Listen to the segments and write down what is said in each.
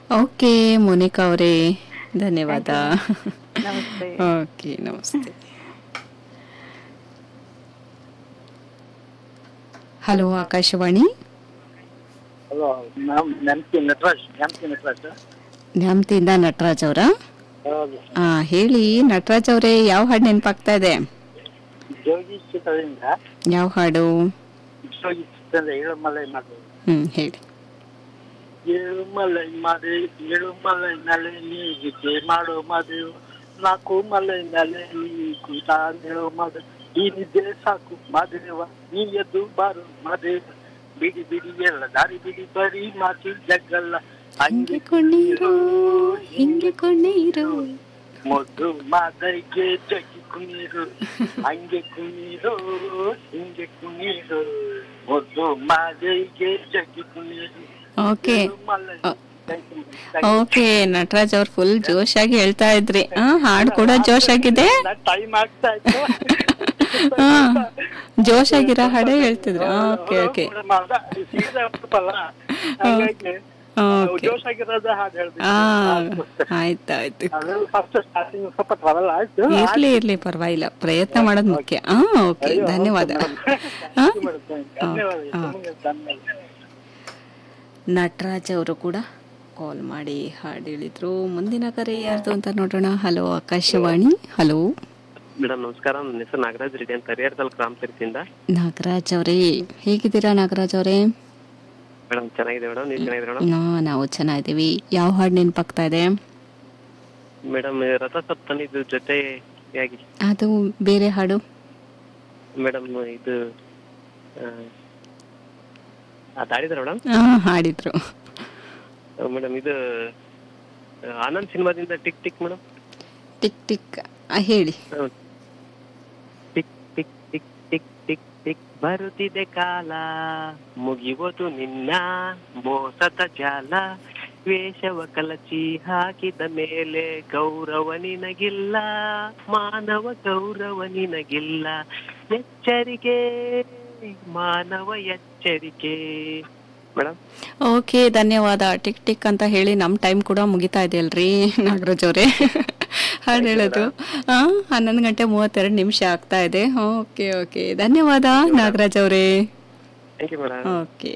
Okay Monika ಅವರೇ ಧನ್ಯವಾದ ನಮಸ್ತೆ ಓಕೆ ನಮಸ್ತೆ ಹಲೋ ಆಕಾಶವಾಣಿ ಹಲೋ ಮ್ಯಾಮ್ ನೆನಪಿ ನಟರಾಜ್ ನೆನಪಿ ನಟರಾಜ್ ನ್ಯಾಮತಿಯಿಂದ ನಟರಾಜ್ ಅವರ ಹೌದು ಆ ಹೇಳಿ ನಟರಾಜ್ ಅವರೇ ಯಾವ ಹಾಡು ನೆನಪಾಗ್ತಾ ಇದೆ ಜೋಗಿ ಚಿತ್ರದಿಂದ ಯಾವ ಹಾಡು ಜೋಗಿ ಚಿತ್ರದ ಏಳುಮಲೈ ಮಾಡಿ ಹ್ಮ್ ಹೇಳಿ ಏಳುಮಲೈ ಮಾಡಿ ಏಳುಮಲೈ ಮೇಲೆ ನೀ ಗೀತೆ ಮಾಡೋ ಮದುವೆ ನಾಲ್ಕು ಮಲೈ ಮೇಲೆ ನೀ ಕೂತ ಹೇಳೋ ಮದು ಈ ನಿದ್ದೆ ಸಾಕು ಮದುವೆವ ನೀ ಎದ್ದು ಬಾರು ಮದುವೆ ಬಿಡಿ ಬಿಡಿ ಎಲ್ಲ ದಾರಿ ಬಿಡಿ ಬರೀ ಮಾತಿ ಜಗ್ಗಲ್ಲ ಹಂಗೆ ಕುಣೀರು ಹಿಂಗೆ ಕೊಂಡೀರು ಮೊದ್ದು ಮಾದೈಗೆ ಜಗ್ಗಿ ಕುಣೀರು ಹಂಗೆ ಕುಣೀರು ಹಿಂಗೆ ಕುಣೀರು ಮೊದ್ದು ಮಾದೈಗೆ ಜಗ್ಗಿ ಕುಣೀರು ಓಕೆ ಮಲ್ಲ- ಅ- ಓಕೆ ನಟರಾಜ್ ಅವ್ರು ಫುಲ್ ಜೋಶಾಗಿ ಹೇಳ್ತಾ ಇದ್ರಿ ಆ ಹಾಡು ಕೂಡ ಜೋಶಾಗಿದೆ ಟೈಮ್ ಆಗ್ತಾ ಇತ್ತು ಹಾ ಜೋಶಾಗಿರೋ ಹಾಡೇ ಹೇಳ್ತಿದ್ರು ಓಕೆ ಓಕೆ ಮೇಡಮ್, ಅದ ಸೀದಾ ಉಂಟಲ್ಲ, ಹಾಗಾಗಿ ಓಕೆ ಜೋಶಾಗಿರೋದ ಹಾಡು ಹೇಳ್ಬೇಕು ಆ ಆಯ್ತಾಯ್ತು ಅದು ಫಸ್ಟ್ ಸ್ಟಾರ್ಟಿಂಗ್ ಸ್ವಲ್ಪ ಟ್ರಾವೆಲ್ ಆಯ್ತು ಇರ್ಲಿ ಇರ್ಲಿ ಪರವಾಗಿಲ್ಲ ಪ್ರಯತ್ನ ಮಾಡೋದು ಮುಖ್ಯ ಹಾ ಓಕೆ ಧನ್ಯವಾದ ಹಾ? ಧನ್ಯವಾದ ಆ. ನಿಮಗೆ ಧನ್ಯವಾದ ನಟರಾಜ್ ಅವರು ಕೂಡ ಕಾಲ್ ಮಾಡಿ ಹಾಡು ಹೇಳಿದ್ರು ಮುಂದಿನ ಕರೆ ಯಾರ್ದು ಅಂತ ನೋಡೋಣ ಹಲೋ ಆಕಾಶವಾಣಿ ಹಲೋ ಮೇಡಮ್ ನಮಸ್ಕಾರ ನನ್ನ ಹೆಸರು ನಾಗರಾಜ್ ರೆಡ್ಡಿ ಅಂತ ಹರಿಹರ ತಾಲೂಕು ರಾಮತೀರ್ಥದಿಂದ ನಾಗರಾಜ್ ಅವರೇ ಹೇಗಿದ್ದೀರಾ ನಾಗರಾಜ್ ಅವರೇ ಮೇಡಮ್ ಚೆನ್ನಾಗಿದೆ ಮೇಡಮ್ ನೀವು ಚೆನ್ನಾಗಿದೆ ಮೇಡಮ್ ನಾ ನಾವು ಚೆನ್ನಾಗಿದ್ದೀವಿ ಯಾವ ಹಾಡು ನೆನಪಾಗ್ತಾ ಇದೆ ಮೇಡಮ್ ರಥಸಪ್ತಮಿದು ಜೊತೆ ಯಾಗಿ ಅದು ಬೇರೆ ಹಾಡು ಮೇಡಮ್ ಇದು ಆ, ಅದು ಆಡಿದ್ರ ಮೇಡಮ್ ಹಾ ಹಾಡಿದ್ರು ಮೇಡಮ್ ಇದು ಆ, ಆನಂದ್ ಸಿನಿಮಾದಿಂದ tick tick madam tick tick ಆ, ಹೇಳಿ tick tick tick tick tick tick ಬರುತ್ತಿದೆ ಕಾಲ ಮುಗಿಯುವುದು ನಿನ್ನ ಮೋಸದ ಜಾಲ ವೇಷವ ಕಲಚಿ ಹಾಕಿದ ಮೇಲೆ ಗೌರವ ನಿನಗಿಲ್ಲ ಮಾನವ ಗೌರವ ನಿನಗಿಲ್ಲ ಎಚ್ಚರಿಕೆ ಮಾನವ ಎಚ್ಚರಿಕೆ ಮೇಡಮ್ ಓಕೆ ಧನ್ಯವಾದ ಟಿಕ್ ಟಿಕ್ ಅಂತ ಹೇಳಿ ನಮ್ಮ ಟೈಮ್ ಕೂಡ ಮುಗಿತಾ ಇದೆ ಅಲ್ರಿ ನಾಗರಾಜ್ ಅವರೇ ಹಾಡು ಹೇಳೋದು ಹಾ ಹನ್ನೊಂದು ಗಂಟೆ ಮೂವತ್ತೆರಡು ನಿಮಿಷ ಆಗ್ತಾ ಇದೆ ಓಕೆ ಓಕೆ ಧನ್ಯವಾದ ನಾಗರಾಜ್ ಅವರೇ thank you madam okay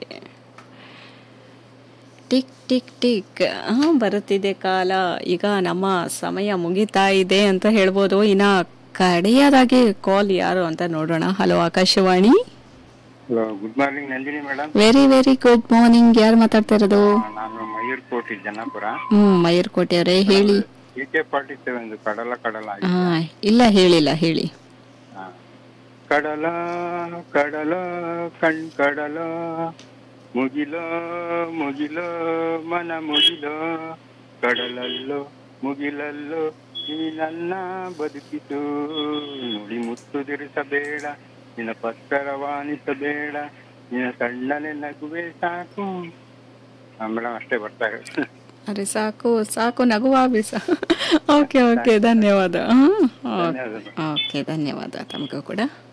tick tick tick ಹಾ ಬರುತ್ತಿದೆ ಕಾಲ ಈಗ ನಮ್ಮ ಸಮಯ ಮುಗಿತಾ ಇದೆ ಅಂತ ಹೇಳ್ಬೋದು ಇನ್ನ ಕಡೆಯದಾಗಿ ಕಾಲ್ ಯಾರು ಅಂತ ನೋಡೋಣ hello Akashvani hello good morning Nandini madam very very good morning ಯಾರು ಮಾತಾಡ್ತಾ ಇರೋದು ನಾನು ಮಯೂರ್ ಕೋಟಿ ಜನ್ನಾಪುರ ಹ್ಮ್ ಮಯೂರ್ಕೋಟೆ ಅವರೇ ಹೇಳಿ ಎ ಕೆ ಫಾರ್ಟಿ ಸೆವೆನ್ ಕಡಲ ಕಡಲ ಆಗಿದೆ. ಹಾ ಇಲ್ಲ ಹೇಳಿಲ್ಲ ಹೇಳಿ ಹಾ. ಕಡಲ ಕಡಲ ಕಣ್ ಕಡಲ ಮುಗಿಲೋ ಮುಗಿಲೋ ಮನ ಮುಗಿಲೋ ಕಡಲಲ್ಲೋ ಮುಗಿಲಲ್ಲೋ ಈ ನನ್ನ ಬದುಕಿತು ನುಡಿ ಮುತ್ತುದಿರಿಸಬೇಡ ನಿನ್ನ ಪತ್ತರವಾಣಿಸಬೇಡ ನಿನ್ನ ಸಣ್ಣನೆ ನಗುವೆ ಸಾಕು ಮೇಡಮ್ ಅಷ್ಟೇ ಬರ್ತಾ ಇರೋದು ಅರೆ ಸಾಕು ಸಾಕು ನಗುವ ಬಿಸ ಓಕೆ ಓಕೆ ಧನ್ಯವಾದ ಧನ್ಯವಾದ. ಓಕೆ ಧನ್ಯವಾದ ತಮಗೂ ಕೂಡ